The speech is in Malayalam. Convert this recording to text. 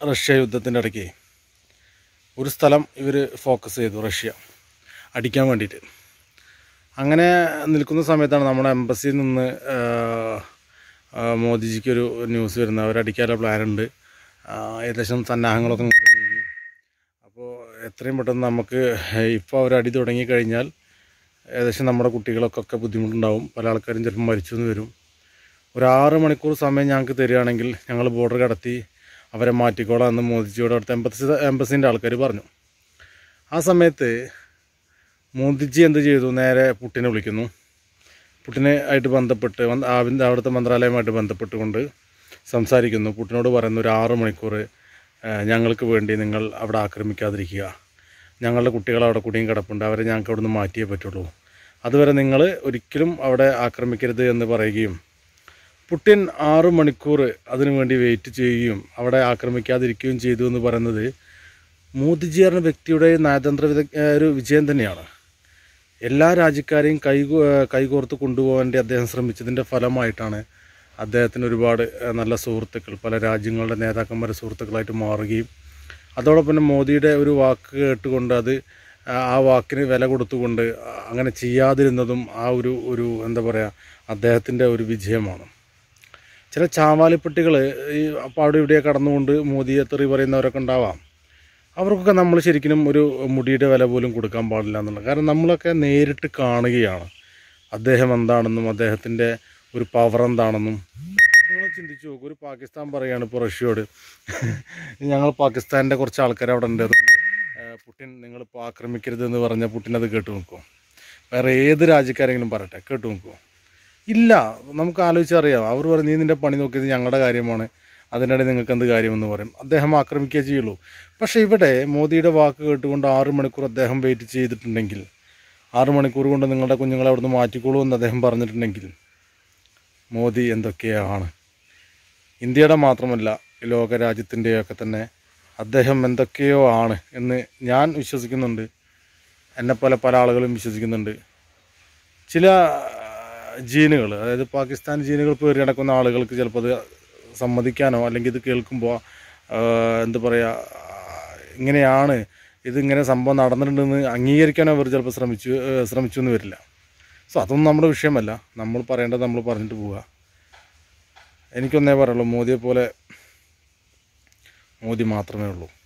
റഷ്യ യുദ്ധത്തിൻ്റെ ഇടയ്ക്ക് ഒരു സ്ഥലം ഇവർ ഫോക്കസ് ചെയ്തു റഷ്യ അടിക്കാൻ വേണ്ടിയിട്ട് അങ്ങനെ നിൽക്കുന്ന സമയത്താണ് നമ്മുടെ എംബസിയിൽ നിന്ന് ആ, ആ, മോദിജിക്കൊരു ന്യൂസ് വരുന്നത് അവരടിക്കാനുള്ള പ്ലാനുണ്ട് ആ, ഏകദേശം സന്നാഹങ്ങളൊക്കെ ഇങ്ങോട്ട് നീങ്ങി അപ്പോൾ എത്രയും പെട്ടെന്ന് നമുക്ക് ഇപ്പോൾ അവരടി തുടങ്ങിക്കഴിഞ്ഞാൽ ഏകദേശം നമ്മുടെ കുട്ടികൾക്കൊക്കെ ബുദ്ധിമുട്ടുണ്ടാവും പല ആൾക്കാരും ചിലപ്പോൾ മരിച്ചു എന്ന് വരും ഒരു ആറ് മണിക്കൂർ സമയം ഞങ്ങൾക്ക് തരികയാണെങ്കിൽ ഞങ്ങൾ ബോർഡർ കടത്തി അവരെ മാറ്റിക്കോളാം എന്ന് മോദിജിയോട് അവിടുത്തെ എംബസി എംബസിൻ്റെ ആൾക്കാർ പറഞ്ഞു ആ സമയത്ത് മോദിജി എന്ത് ചെയ്തു നേരെ പുട്ടിനെ വിളിക്കുന്നു പുട്ടിനെ ആയിട്ട് ബന്ധപ്പെട്ട് വന്ന് ആവിൻ്റെ അവിടുത്തെ മന്ത്രാലയമായിട്ട് ബന്ധപ്പെട്ടുകൊണ്ട് സംസാരിക്കുന്നു പുട്ടിനോട് പറയുന്നു ഒരു ആറ് മണിക്കൂർ ഏഹ്, ഞങ്ങൾക്ക് വേണ്ടി നിങ്ങൾ അവിടെ ആക്രമിക്കാതിരിക്കുക ഞങ്ങളുടെ കുട്ടികൾ അവിടെ കുടിയും കിടപ്പുണ്ട് അവരെ ഞങ്ങൾക്ക് അവിടെ നിന്ന് മാറ്റിയേ പറ്റുള്ളൂ അതുവരെ നിങ്ങൾ ഒരിക്കലും അവിടെ ആക്രമിക്കരുത് എന്ന് പറയുകയും പുട്ടിൻ ആറ് മണിക്കൂർ അതിനു വേണ്ടി വെയിറ്റ് ചെയ്യുകയും അവിടെ ആക്രമിക്കാതിരിക്കുകയും ചെയ്തു എന്ന് പറയുന്നത് മോദിജി എന്ന വ്യക്തിയുടെ നയതന്ത്ര വിദ ഒരു വിജയം തന്നെയാണ് എല്ലാ രാജ്യക്കാരെയും കൈ കൈകോർത്ത് കൊണ്ടുപോകാൻ വേണ്ടി അദ്ദേഹം ശ്രമിച്ചതിൻ്റെ ഫലമായിട്ടാണ് അദ്ദേഹത്തിന് ഒരുപാട് ഏഹ്, നല്ല സുഹൃത്തുക്കൾ പല രാജ്യങ്ങളുടെ നേതാക്കന്മാരുടെ സുഹൃത്തുക്കളായിട്ട് മാറുകയും അതോടൊപ്പം തന്നെ മോദിയുടെ ഒരു വാക്ക് കേട്ടുകൊണ്ട് അത് ആ- ആ വാക്കിന് വില കൊടുത്തുകൊണ്ട് അങ്ങനെ ചെയ്യാതിരുന്നതും ആ ഒരു ഒരു എന്താ പറയുക അദ്ദേഹത്തിൻ്റെ ഒരു വിജയമാണ് ചില ചാവാലിപ്പെട്ടികൾ ഈ അപ്പോൾ അവിടെ ഇവിടെ കടന്നുകൊണ്ട് മോദിയെ തെറി പറയുന്നവരൊക്കെ ഉണ്ടാവാം അവർക്കൊക്കെ നമ്മൾ ശരിക്കും ഒരു മുടിയുടെ വില പോലും കൊടുക്കാൻ പാടില്ല എന്നുള്ളത് കാരണം നമ്മളൊക്കെ നേരിട്ട് കാണുകയാണ് അദ്ദേഹം എന്താണെന്നും അദ്ദേഹത്തിൻ്റെ ഒരു പവർ എന്താണെന്നും നിങ്ങൾ ചിന്തിച്ചു നോക്കൂ ഒരു പാകിസ്ഥാൻ പറയുകയാണ് ഇപ്പോൾ റഷ്യയോട് ഞങ്ങൾ പാകിസ്ഥാൻ്റെ കുറച്ച് ആൾക്കാർ അവിടെ ഉണ്ട് അതുകൊണ്ട് ഏഹ്, പുടിൻ നിങ്ങളിപ്പോൾ ആക്രമിക്കരുത് എന്ന് പറഞ്ഞാൽ പുടിൻ അത് കേട്ട് നോക്കുമോ വേറെ ഏത് രാജ്യക്കാരെങ്കിലും പറയട്ടെ കേട്ട് നോക്കുമോ ഇല്ല നമുക്ക് ആലോചിച്ചറിയാം അവർ പറയും നീ നിൻ്റെ പണി നോക്കിയത് ഞങ്ങളുടെ കാര്യമാണ് അതിനിടെ നിങ്ങൾക്ക് എന്ത് കാര്യമെന്ന് പറയും അദ്ദേഹം ആക്രമിക്കുകയേ ചെയ്യുള്ളൂ പക്ഷേ ഇവിടെ മോദിയുടെ വാക്ക് കേട്ടുകൊണ്ട് ആറ് മണിക്കൂർ അദ്ദേഹം വെയിറ്റ് ചെയ്തിട്ടുണ്ടെങ്കിൽ ആറ് മണിക്കൂർ കൊണ്ട് നിങ്ങളുടെ കുഞ്ഞുങ്ങളെ അവിടുന്ന് മാറ്റിക്കോളൂ എന്ന് അദ്ദേഹം പറഞ്ഞിട്ടുണ്ടെങ്കിൽ മോദി എന്തൊക്കെയാണ് ഇന്ത്യയുടെ മാത്രമല്ല ലോക രാജ്യത്തിൻ്റെയൊക്കെ തന്നെ അദ്ദേഹം എന്തൊക്കെയോ ആണ് എന്ന് ഞാൻ വിശ്വസിക്കുന്നുണ്ട് എന്നെപ്പോലെ പല ആളുകളും വിശ്വസിക്കുന്നുണ്ട് ചില ജീനുകൾ അതായത് പാകിസ്ഥാൻ ജീനുകൾ പേറി നടക്കുന്ന ആളുകൾക്ക് ചിലപ്പോൾ അത് സമ്മതിക്കാനോ അല്ലെങ്കിൽ ഇത് കേൾക്കുമ്പോൾ എന്താ പറയുക ഇങ്ങനെയാണ് ഇതിങ്ങനെ സംഭവം നടന്നിട്ടുണ്ടെന്ന് അംഗീകരിക്കാനോ അവർ ചിലപ്പോൾ ശ്രമിച്ചു ഏഹ് ശ്രമിച്ചു എന്ന് വരില്ല സോ അതൊന്നും നമ്മുടെ വിഷയമല്ല നമ്മൾ പറയേണ്ടത് നമ്മൾ പറഞ്ഞിട്ട് പോവുക എനിക്കൊന്നേ പറയുള്ളൂ മോദിയെ പോലെ മോദി മാത്രമേ ഉള്ളൂ